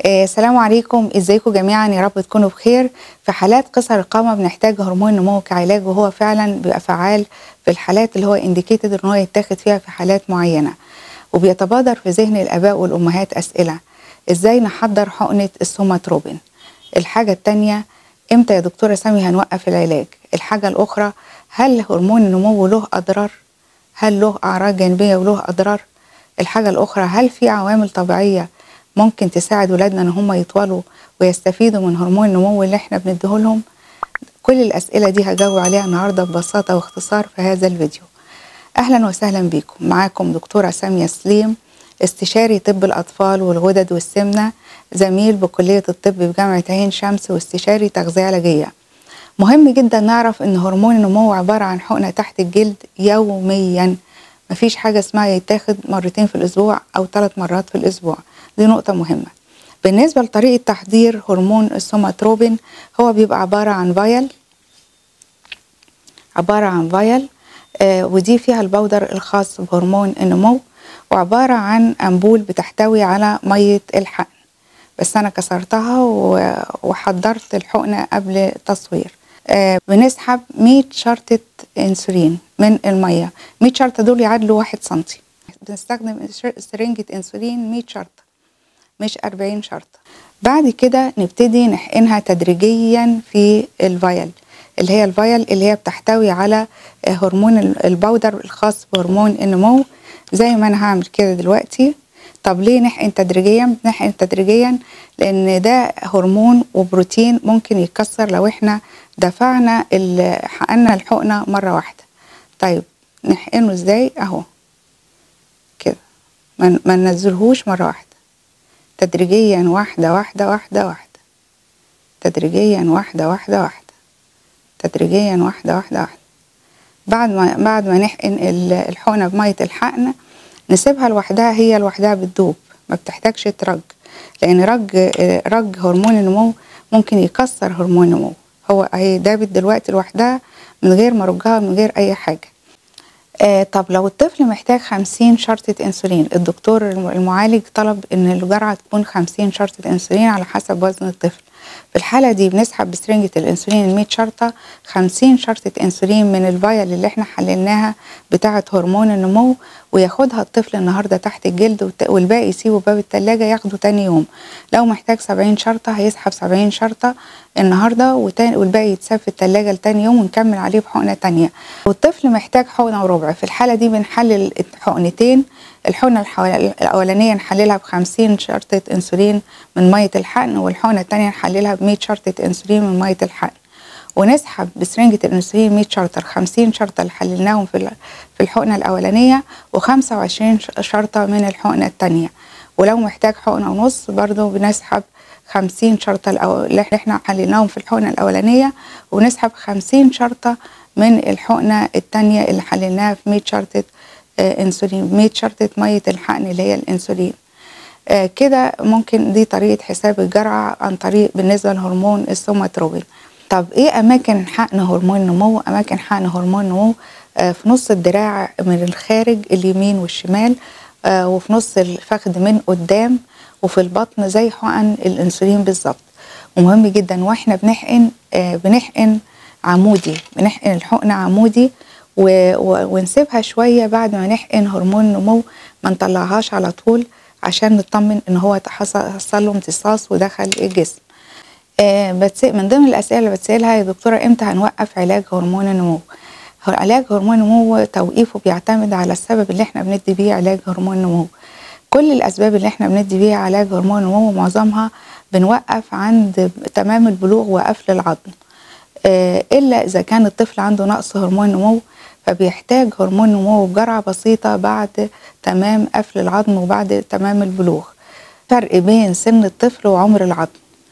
آه، السلام عليكم ازيكم جميعا يا رب تكونوا بخير في حالات قصر القامه بنحتاج هرمون نمو كعلاج وهو فعلا بيبقى فعال في الحالات اللي هو انديكيتد ان هو يتاخد فيها في حالات معينه وبيتبادر في ذهن الاباء والامهات اسئله ازاي نحضر حقنه السوماتروبين الحاجه الثانيه امتى يا دكتوره سامي هنوقف العلاج الحاجه الاخرى هل هرمون النمو له اضرار هل له اعراض جانبيه وله اضرار الحاجه الاخرى هل في عوامل طبيعيه ممكن تساعد ولادنا ان هم يطولوا ويستفيدوا من هرمون النمو اللي احنا بنديه لهم كل الاسئله دي هجاوب عليها النهارده ببساطه واختصار في هذا الفيديو اهلا وسهلا بكم معاكم دكتوره ساميه سليم استشاري طب الاطفال والغدد والسمنه زميل بكليه الطب بجامعه عين شمس واستشاري تغذيه علاجيه مهم جدا نعرف ان هرمون النمو عباره عن حقنه تحت الجلد يوميا مفيش حاجه اسمها يتاخد مرتين في الاسبوع او ثلاث مرات في الاسبوع دي نقطه مهمه بالنسبه لطريقه تحضير هرمون السوماتروبين هو بيبقى عباره عن فايل عباره عن فايل آه ودي فيها البودر الخاص بهرمون النمو وعباره عن انبول بتحتوي على ميه الحقن بس انا كسرتها وحضرت الحقنه قبل التصوير آه بنسحب 100 شرطه انسولين من الميه 100 شرطه دول يعادلوا 1 سنتي بنستخدم سرنجه انسولين 100 شرطه مش 40 شرطه بعد كده نبتدي نحقنها تدريجيا في الفايل اللي هي الفايل اللي هي بتحتوي على هرمون البودر الخاص بهرمون النمو زي ما انا هعمل كده دلوقتي طب ليه نحقن تدريجيا بنحقن تدريجيا لان ده هرمون وبروتين ممكن يتكسر لو احنا دفعنا حقنا الحقنه مره واحده طيب نحقنه ازاي اهو كده ما ننزلهوش مره واحده تدريجيا واحده واحده واحده واحده تدريجيا واحده واحده واحده تدريجيا واحده واحده واحده بعد ما بعد ما نحقن الحقنه بميه الحقن نسيبها لوحدها هي لوحدها بتدوب ما بتحتاجش ترج لان رج رج هرمون النمو ممكن يكسر هرمون النمو هو هي دابت دلوقتي لوحدها من غير ما ارجها من غير اي حاجه آه طب لو الطفل محتاج 50 شرطة انسولين الدكتور المعالج طلب ان الجرعة تكون 50 شرطة انسولين على حسب وزن الطفل في الحالة دي بنسحب بسرنجة الانسولين ال 100 شرطة 50 شرطة انسولين من الفايل اللي احنا حللناها بتاعة هرمون النمو وياخدها الطفل النهاردة تحت الجلد والباقي يسيبه باب التلاجة ياخده تاني يوم لو محتاج 70 شرطة هيسحب 70 شرطة النهاردة والباقي يتساب في التلاجة لتاني يوم ونكمل عليه بحقنة تانية والطفل محتاج حقنة وربع في الحالة دي بنحلل حقنتين الحقنة الأولانية نحللها بخمسين شرطة أنسولين من مية الحقن والحقنة التانية نحللها بمية شرطة أنسولين من مية الحقن ونسحب بسرنجة الأنسولين 100 شرطة الخمسين شرطة اللي حللناهم في في الحقنة الأولانية وخمسة وعشرين شرطة من الحقنة التانية ولو محتاج حقنة ونص برضو بنسحب خمسين شرطة اللي احنا حللناهم في الحقنة الأولانية ونسحب خمسين شرطة من الحقنة التانية اللي حللناها في 100 شرطة انسولين 100 شرطه ميه الحقن اللي هي الانسولين آه كده ممكن دي طريقه حساب الجرعه عن طريق بالنسبه لهرمون السوماتروبين طب ايه اماكن حقن هرمون النمو اماكن حقن هرمون النمو آه في نص الدراع من الخارج اليمين والشمال آه وفي نص الفخذ من قدام وفي البطن زي حقن الانسولين بالظبط ومهم جدا واحنا بنحقن بنحقن عمودي بنحقن الحقن عمودي ونسيبها شويه بعد ما نحقن هرمون النمو ما نطلعهاش على طول عشان نطمن ان هو حصل له امتصاص ودخل الجسم آه بس من ضمن الاسئله اللي بتسالها يا دكتوره امتى هنوقف علاج هرمون النمو علاج هرمون النمو توقيفه بيعتمد على السبب اللي احنا بندي بيه علاج هرمون النمو كل الاسباب اللي احنا بندي بيها علاج هرمون النمو معظمها بنوقف عند تمام البلوغ وقفل العظم آه الا اذا كان الطفل عنده نقص هرمون نمو فبيحتاج هرمون نمو بجرعة بسيطة بعد تمام قفل العظم وبعد تمام البلوغ فرق بين سن الطفل وعمر العظم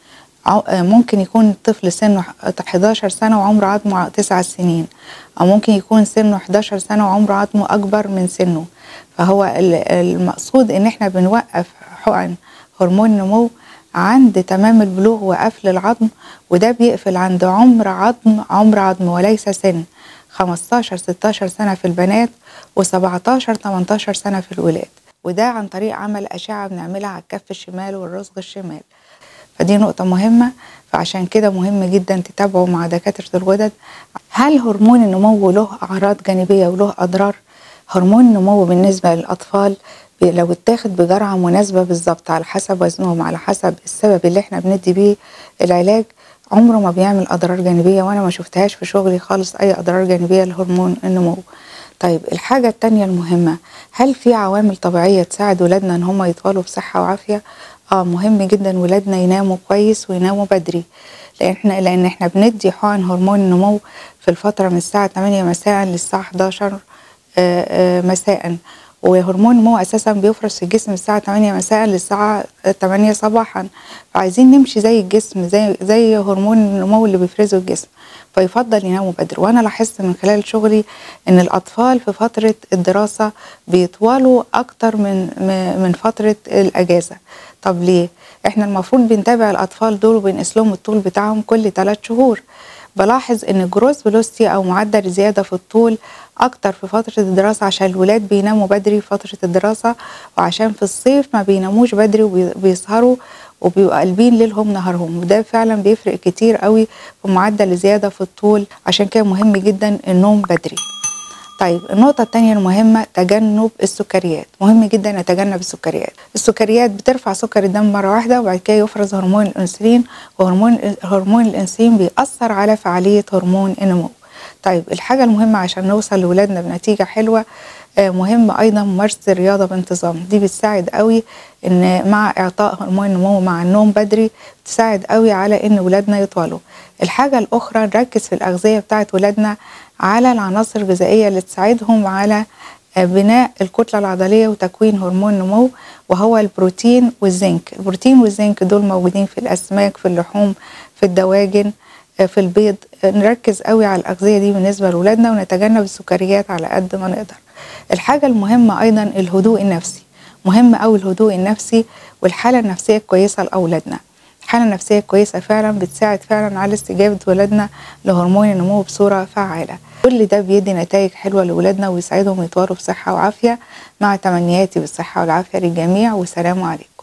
ممكن يكون الطفل سنه 11 سنة وعمر عظمه 9 سنين أو ممكن يكون سنه 11 سنة وعمر عظمه أكبر من سنه فهو المقصود إن إحنا بنوقف حقن هرمون نمو عند تمام البلوغ وقفل العظم وده بيقفل عند عمر عظم عمر عظم وليس سن 15 16 سنة في البنات و17 18 سنة في الولاد وده عن طريق عمل أشعة بنعملها على الكف الشمال والرسغ الشمال فدي نقطة مهمة فعشان كده مهم جدا تتابعوا مع دكاترة الغدد هل هرمون النمو له أعراض جانبية وله أضرار؟ هرمون النمو بالنسبة للأطفال ب- لو اتاخد بجرعة مناسبة بالظبط على حسب وزنهم على حسب السبب اللي احنا بندي بيه العلاج عمره ما بيعمل أضرار جانبية وأنا ما شفتهاش في شغلي خالص أي أضرار جانبية لهرمون النمو طيب الحاجة التانية المهمة هل في عوامل طبيعية تساعد ولادنا إن هم يطولوا بصحة وعافية؟ اه مهم جدا ولادنا يناموا كويس ويناموا بدري لان احنا لان احنا بندي حقن هرمون النمو في الفتره من الساعه 8 مساء للساعه 11 آه، آه، مساء وهرمون النمو اساسا بيفرز في الجسم الساعه 8 مساء للساعه 8 صباحا فعايزين نمشي زي الجسم زي زي هرمون النمو اللي بيفرزه الجسم فيفضل يناموا بدري وانا لاحظت من خلال شغلي ان الاطفال في فتره الدراسه بيطولوا اكتر من م- من فتره الاجازه طب ليه احنا المفروض بنتابع الاطفال دول وبنقيس لهم الطول بتاعهم كل 3 شهور بلاحظ ان الجروس فيلوسيتي او معدل الزياده في الطول اكتر في فتره الدراسه عشان الولاد بيناموا بدري في فتره الدراسه وعشان في الصيف ما بيناموش بدري وبيسهروا وبيبقوا قلبين ليلهم نهارهم وده فعلا بيفرق كتير قوي في معدل الزياده في الطول عشان كده مهم جدا النوم بدري طيب النقطة التانية المهمة تجنب السكريات مهم جدا نتجنب السكريات السكريات بترفع سكر الدم مرة واحدة وبعد كده يفرز هرمون الأنسولين وهرمون هرمون الأنسولين بيأثر على فعالية هرمون النمو طيب الحاجة المهمة عشان نوصل لولادنا بنتيجة حلوة آه، مهم أيضا ممارسة الرياضة بانتظام دي بتساعد قوي إن مع إعطاء هرمون النمو مع النوم بدري بتساعد قوي على إن ولادنا يطولوا الحاجة الأخرى نركز في الأغذية بتاعت ولادنا على العناصر الغذائية اللي تساعدهم على آه، بناء الكتلة العضلية وتكوين هرمون نمو وهو البروتين والزنك البروتين والزنك دول موجودين في الأسماك في اللحوم في الدواجن آه، في البيض آه، نركز قوي على الأغذية دي بالنسبة لأولادنا ونتجنب السكريات على قد ما نقدر الحاجة المهمة أيضا الهدوء النفسي مهم قوي الهدوء النفسي والحالة النفسية الكويسة لأولادنا الحالة النفسية الكويسة فعلا بتساعد فعلا على استجابة ولادنا لهرمون النمو بصورة فعالة كل ده بيدي نتائج حلوة لولادنا ويساعدهم يطوروا بصحة وعافية مع تمنياتي بالصحة والعافية للجميع والسلام عليكم